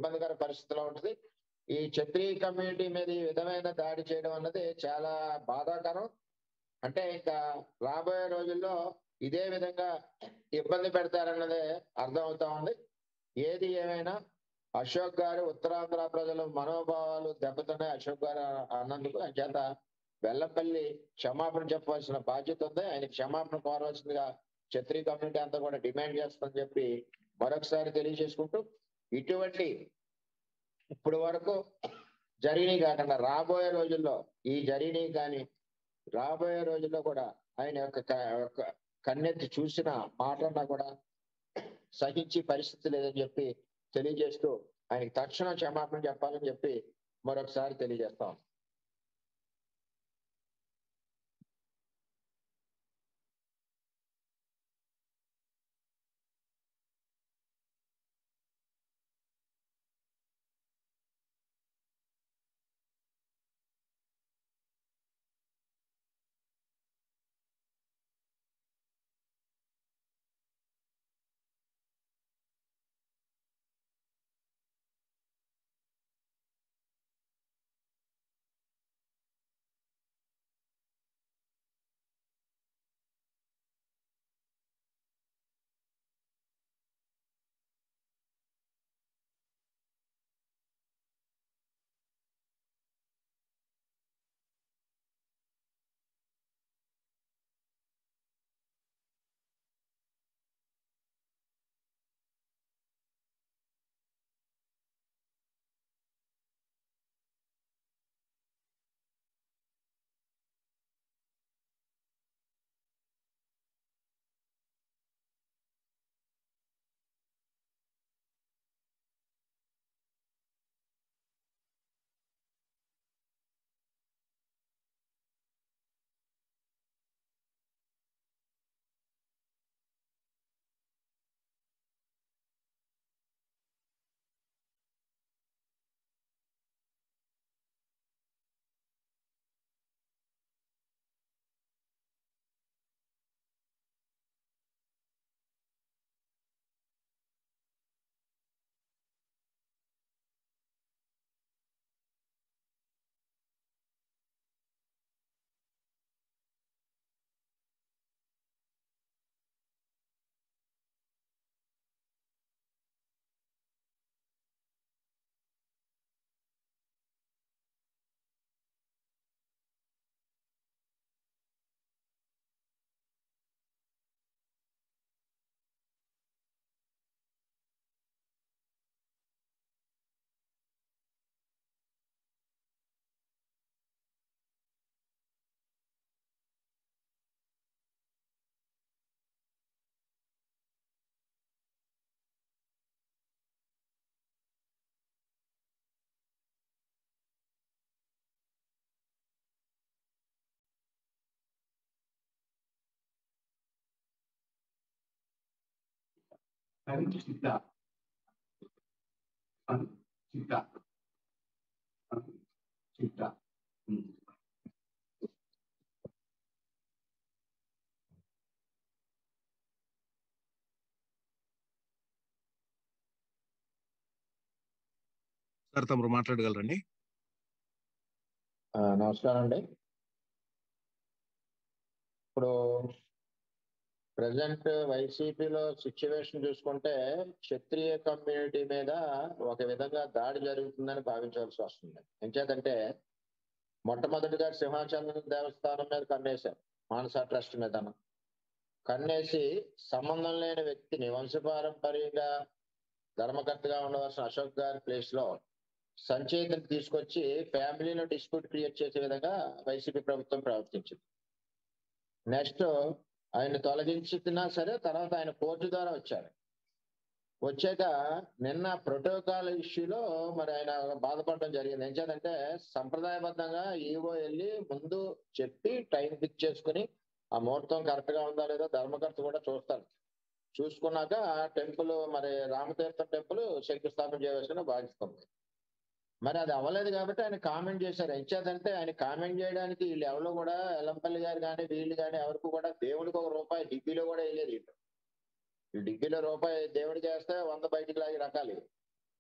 ఇబ్బందికర పరిస్థితిలో ఉంటుంది ఈ క్షత్రియ కమ్యూనిటీ మీద ఈ విధమైన దాడి చేయడం అన్నది చాలా బాధాకరం అంటే ఇంకా రాబోయే రోజుల్లో ఇదే విధంగా ఇబ్బంది పెడతారన్నదే అర్థం అవుతా ఉంది ఏది ఏమైనా అశోక్ గారు ఉత్తరాంధ్ర ప్రజల మనోభావాలు దెబ్బతున్నాయి అశోక్ గారు అన్నందుకు చేత వెల్లంపల్లి క్షమాపణ చెప్పవలసిన బాధ్యత ఉంది ఆయన క్షమాపణ కోరవలసిందిగా క్షత్రియ కమ్యూనిటీ అంతా కూడా డిమాండ్ చేస్తుందని చెప్పి మరొకసారి తెలియజేసుకుంటూ ఇటువంటి ఇప్పుడు వరకు జరిగినవి కాకుండా రాబోయే రోజుల్లో ఈ జరిగినవి కానీ రాబోయే రోజుల్లో కూడా ఆయన యొక్క క- యొక్క కన్నెత్తి చూసిన మాటన్నా కూడా సహించి పరిస్థితి లేదని చెప్పి తెలియజేస్తూ ఆయనకి తక్షణం క్షమాపణ చెప్పాలని చెప్పి మరొకసారి తెలియజేస్తాం అది చిత్త అది చిత్త అది చిత్త ఉమ్. సార్ తమరు మాట్లాడగలరండి ఆ, నమస్కారం అండి ఇప్పుడు ప్రజెంట్ వైసీపీలో సిచ్యువేషన్ చూసుకుంటే క్షత్రియ కమ్యూనిటీ మీద ఒక విధంగా దాడి జరుగుతుందని భావించాల్సి వస్తుంది ఎంచేతంటే మొట్టమొదటిగా సింహాచలం దేవస్థానం మీద కన్నేశారు మానస ట్రస్ట్ మీద కన్నేసి సంబంధం లేని వ్యక్తిని వంశపారంపర్యంగా ధర్మకర్తగా ఉండవలసిన అశోక్ గారి ప్లేస్ లో సంచేతను తీసుకొచ్చి ఫ్యామిలీలో డిస్ప్యూట్ క్రియేట్ చేసే విధంగా వైసీపీ ప్రభుత్వం ప్రవర్తించింది నెక్స్ట్ ఆయన తొలగించినా సరే తర్వాత ఆయన కోర్టు ద్వారా వచ్చారు వచ్చాక నిన్న ప్రోటోకాల్ ఇష్యూలో మరి ఆయన బాధపడడం జరిగింది ఏం చేద్దంటే సంప్రదాయబద్ధంగా ఈవో వెళ్ళి ముందు చెప్పి టైం ఫిక్స్ చేసుకుని ఆ ముహూర్తం కరెక్ట్ గా ఉందా లేదా ధర్మకర్త కూడా చూస్తారు చూసుకున్నాక టెంపుల్ మరి రామతీర్థం టెంపుల్ శంకుస్థాపన చేయవలసిన బాధిస్తుంది మరి అది అవ్వలేదు కాబట్టి ఆయన కామెంట్ చేశారు ఎంచేదంటే ఆయన కామెంట్ చేయడానికి వీళ్ళు ఎవరు కూడా ఎల్లంపల్లి గారు కానీ వీళ్ళు కానీ ఎవరికి కూడా దేవుడికి ఒక రూపాయి డిగ్రీలో కూడా వేయలేదు వీళ్ళు వీళ్ళు డిగ్రీలో రూపాయి దేవుడికి వేస్తే వంద బయటికి లాగి రకాలు ఇవి.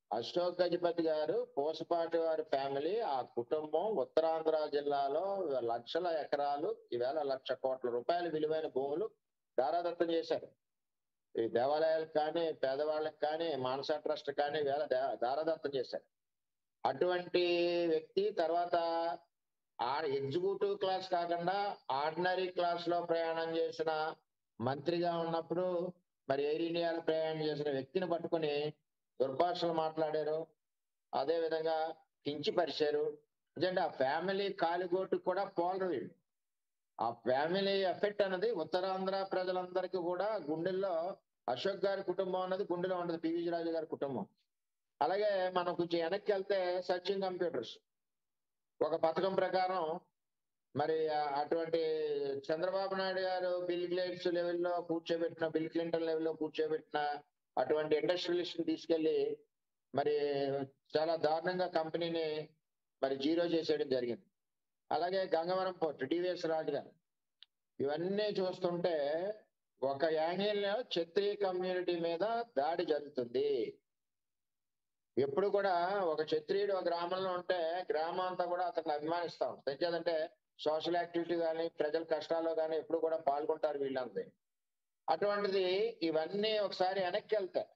అశోక్ గజపతి గారు పోసపాటి వారి ఫ్యామిలీ ఆ కుటుంబం ఉత్తరాంధ్ర జిల్లాలో లక్షల ఎకరాలు ఈవేళ లక్ష కోట్ల రూపాయల విలువైన భూములు దారాదత్తం చేశారు ఈ దేవాలయాలకు కానీ పేదవాళ్ళకి కానీ మానస ట్రస్ట్ కానీ వేళ దారాదత్తం చేశారు అటువంటి వ్యక్తి తర్వాత ఆ ఎగ్జిక్యూటివ్ క్లాస్ కాకుండా ఆర్డినరీ క్లాస్ లో ప్రయాణం చేసిన మంత్రిగా ఉన్నప్పుడు మరి ఎయిర్ ఇండియాలో ప్రయాణం చేసిన వ్యక్తిని పట్టుకుని దుర్భాషలు మాట్లాడారు అదే విధంగా కించిపరిచారు ఎందుకంటే ఆ ఫ్యామిలీ కాలిగోటు కూడా పోలరు వీళ్ళు ఆ ఫ్యామిలీ ఎఫెక్ట్ అన్నది ఉత్తరాంధ్ర ప్రజలందరికీ కూడా గుండెల్లో అశోక్ గారి కుటుంబం అన్నది గుండెలో ఉండదు పివి రాజు గారి కుటుంబం అలాగే మనం కొంచెం వెనక్కి వెళ్తే సచిన్ కంప్యూటర్స్ ఒక పథకం ప్రకారం మరి అటువంటి చంద్రబాబు నాయుడు గారు బిల్ గ్లేట్స్ లెవెల్లో కూర్చోబెట్టిన బిల్ క్లింటన్ లెవెల్లో కూర్చోబెట్టిన అటువంటి ఇండస్ట్రియలిస్ట్ తీసుకెళ్లి మరి చాలా దారుణంగా కంపెనీని మరి జీరో చేసేయడం జరిగింది అలాగే గంగవరం పోర్ట్ డివిఎస్ రాజు గారు ఇవన్నీ చూస్తుంటే ఒక యాంగిల్లో క్షత్రియ కమ్యూనిటీ మీద దాడి జరుగుతుంది ఎప్పుడు కూడా ఒక క్షత్రియుడు ఒక గ్రామంలో ఉంటే గ్రామం అంతా కూడా అతన్ని అభిమానిస్తా ఉంటుంది ఎందుకంటే సోషల్ యాక్టివిటీ కానీ ప్రజల కష్టాల్లో కానీ ఎప్పుడు కూడా పాల్గొంటారు వీళ్ళందరూ అటువంటిది ఇవన్నీ ఒకసారి వెనక్కి వెళ్తాయి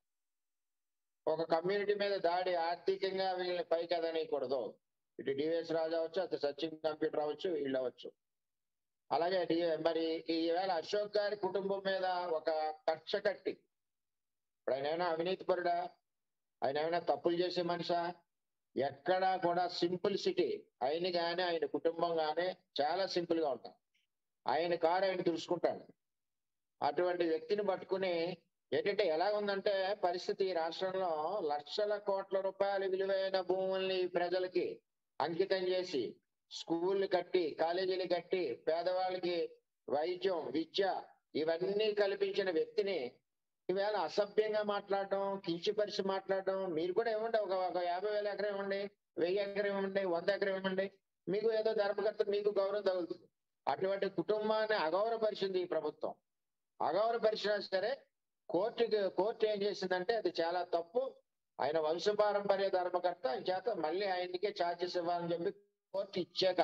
ఒక కమ్యూనిటీ మీద దాడి ఆర్థికంగా వీళ్ళని పైకి ఎదనీయకూడదు ఇటు డివిఎస్ రాజు అవచ్చు అటు సచిన్ కంప్యూటర్ అవ్వచ్చు వీళ్ళు అవ్వచ్చు అలాగే మరి ఈవేళ అశోక్ గారి కుటుంబం మీద ఒక కక్ష కట్టి ఇప్పుడు ఆయన ఏమైనా అవినీతి పరుడా ఆయన ఏమైనా తప్పులు చేసే మనిషా ఎక్కడా కూడా సింపుల్ సిటీ ఆయన కానీ ఆయన కుటుంబం కానీ చాలా సింపుల్ గా ఉంటాం ఆయన కారు ఆయన తెలుసుకుంటాడు అటువంటి వ్యక్తిని పట్టుకుని ఏంటంటే ఎలా ఉందంటే పరిస్థితి రాష్ట్రంలో లక్షల కోట్ల రూపాయల విలువైన భూముల్ని ప్రజలకి అంకితం చేసి స్కూళ్ళు కట్టి కాలేజీలు కట్టి పేదవాళ్ళకి వైద్యం విద్య ఇవన్నీ కల్పించిన వ్యక్తిని ఈవేళ అసభ్యంగా మాట్లాడడం కించిపరిచి మాట్లాడడం మీరు కూడా ఇవ్వండి ఒక ఒక యాభై వేల ఎకరం ఇవ్వండి వెయ్యి ఎకరం ఇవ్వండి వంద ఎకరం ఇవ్వండి మీకు ఏదో ధర్మకర్త మీకు గౌరవం తగులుతుంది అటువంటి కుటుంబాన్ని అగౌరవపరిచింది ఈ ప్రభుత్వం అగౌరవపరిచినా సరే కోర్టుకి కోర్టు ఏం చేసిందంటే అది చాలా తప్పు ఆయన వంశపారంపర్య ధర్మకర్త ఆయన చేత మళ్ళీ ఆయనకే ఛార్జెస్ ఇవ్వాలని చెప్పి కోర్టు ఇచ్చాక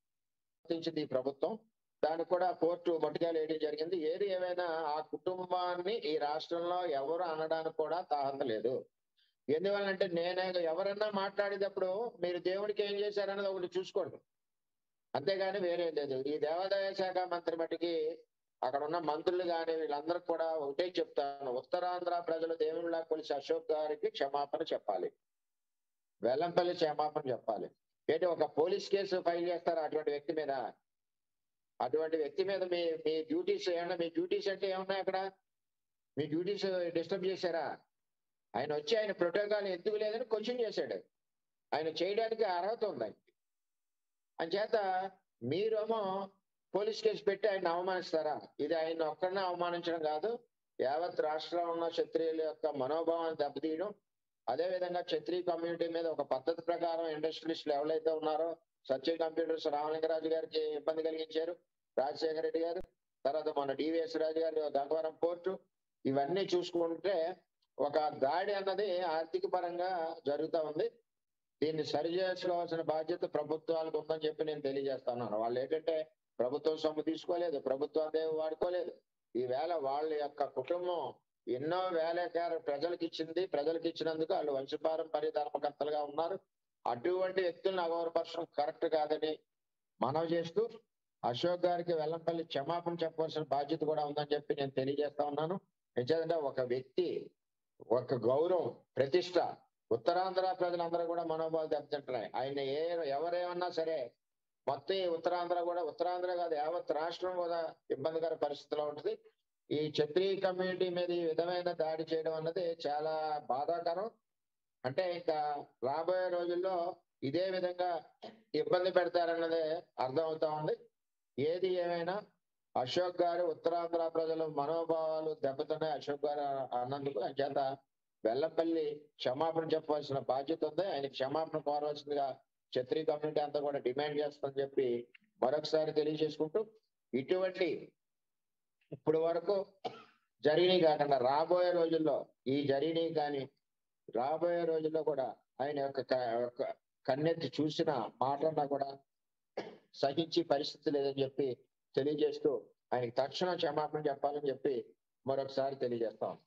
ఈ ప్రభుత్వం దానికి కూడా కోర్టు మట్టుకాలు వేయడం జరిగింది ఏది ఏమైనా ఆ కుటుంబాన్ని ఈ రాష్ట్రంలో ఎవరు అనడానికి కూడా తాహత లేదు ఎందువల్లంటే నేనే ఎవరన్నా మాట్లాడేటప్పుడు మీరు దేవుడికి ఏం చేశారన్నది ఒకటి చూసుకోండి అంతేగాని వేరే లేదు ఈ దేవాదాయ శాఖ మంత్రి మట్టికి అక్కడ ఉన్న మంత్రులు కానీ వీళ్ళందరూ కూడా ఒకటే చెప్తాను ఉత్తరాంధ్ర ప్రజలు దేవుళ్ళ కొలిసి అశోక్ గారికి క్షమాపణ చెప్పాలి వెల్లంపల్లి క్షమాపణ చెప్పాలి ఏంటి ఒక పోలీస్ కేసు ఫైల్ చేస్తారు అటువంటి వ్యక్తి మీద అటువంటి వ్యక్తి మీద మీ మీ డ్యూటీస్ ఏమన్నా మీ డ్యూటీస్ అంటే ఏమన్నా అక్కడ మీ డ్యూటీస్ డిస్టర్బ్ చేశారా ఆయన వచ్చి ఆయన ప్రోటోకాల్ ఎందుకు లేదని క్వశ్చన్ చేశాడు ఆయన చేయడానికి అర్హత ఉంది అని చేత మీరేమో పోలీస్ కేసు పెట్టి ఆయన అవమానిస్తారా ఇది ఆయన ఒక్కడనే అవమానించడం కాదు యావత్ రాష్ట్రంలో ఉన్న క్షత్రియుల యొక్క మనోభావాన్ని దెబ్బతీయడం అదే విధంగా క్షత్రియ కమ్యూనిటీ మీద ఒక పద్ధతి ప్రకారం ఇండస్ట్రియలిస్టులు ఎవరైతే ఉన్నారో సత్య కంప్యూటర్స్ రామలింగరాజు గారికి ఇబ్బంది కలిగించారు రాజశేఖర రెడ్డి గారు తర్వాత మన డివిఎస్ రాజు గారి గంగవరం పోర్టు ఇవన్నీ చూసుకుంటే ఒక దాడి అన్నది ఆర్థిక పరంగా జరుగుతూ ఉంది దీన్ని సరి చేసుకోవాల్సిన బాధ్యత ప్రభుత్వాలకు ఉందని చెప్పి నేను తెలియజేస్తున్నాను వాళ్ళు ఏంటంటే ప్రభుత్వం సొమ్ము తీసుకోలేదు ప్రభుత్వం వాడుకోలేదు ఈవేళ వాళ్ళ యొక్క కుటుంబం ఎన్నో వేల ఎకరాలు ప్రజలకు ఇచ్చింది ప్రజలకు ఇచ్చినందుకు వాళ్ళు వంశపారంపర్య ధర్మకర్తలుగా ఉన్నారు అటువంటి వ్యక్తులను అగౌరవపరచడం కరెక్ట్ కాదని మనవి చేస్తూ అశోక్ గారికి వెల్లంపల్లి క్షమాపణ చెప్పవలసిన బాధ్యత కూడా ఉందని చెప్పి నేను తెలియజేస్తా ఉన్నాను ఎందుకంటే ఒక వ్యక్తి ఒక గౌరవం ప్రతిష్ట ఉత్తరాంధ్ర ప్రజలందరూ కూడా మనోభావాలు దెబ్బతింటున్నాయి ఆయన ఏ ఎవరేమన్నా సరే మొత్తం ఈ ఉత్తరాంధ్ర కూడా ఉత్తరాంధ్ర కాదు యావత్ రాష్ట్రం కూడా ఇబ్బందికర పరిస్థితిలో ఉంటుంది ఈ క్షత్రియ కమ్యూనిటీ మీద ఈ విధమైన దాడి చేయడం అన్నది చాలా బాధాకరం అంటే ఇంకా రాబోయే రోజుల్లో ఇదే విధంగా ఇబ్బంది పెడతారన్నదే అర్థం అవుతా ఉంది ఏది ఏమైనా అశోక్ గారు ఉత్తరాంధ్ర ప్రజల మనోభావాలు దెబ్బతున్నాయి అశోక్ గారు అన్నందుకు ఆయన చేత వెల్లంపల్లి క్షమాపణ చెప్పవలసిన బాధ్యత ఉంది ఆయన క్షమాపణ కోరవలసిందిగా క్షత్రియ కమ్యూనిటీ అంతా కూడా డిమాండ్ చేస్తుందని చెప్పి మరొకసారి తెలియజేసుకుంటూ ఇటువంటి ఇప్పుడు వరకు జరిగినాయి కాకుండా రాబోయే రోజుల్లో ఈ జరిగినాయి కానీ రాబోయే రోజుల్లో కూడా ఆయన యొక్క క- యొక్క కన్నెత్తి చూసిన మాటలన్నా కూడా సహించి పరిస్థితి లేదని చెప్పి తెలియజేస్తూ ఆయనకి తక్షణ క్షమాపణ చెప్పాలని చెప్పి మరొకసారి తెలియజేస్తాం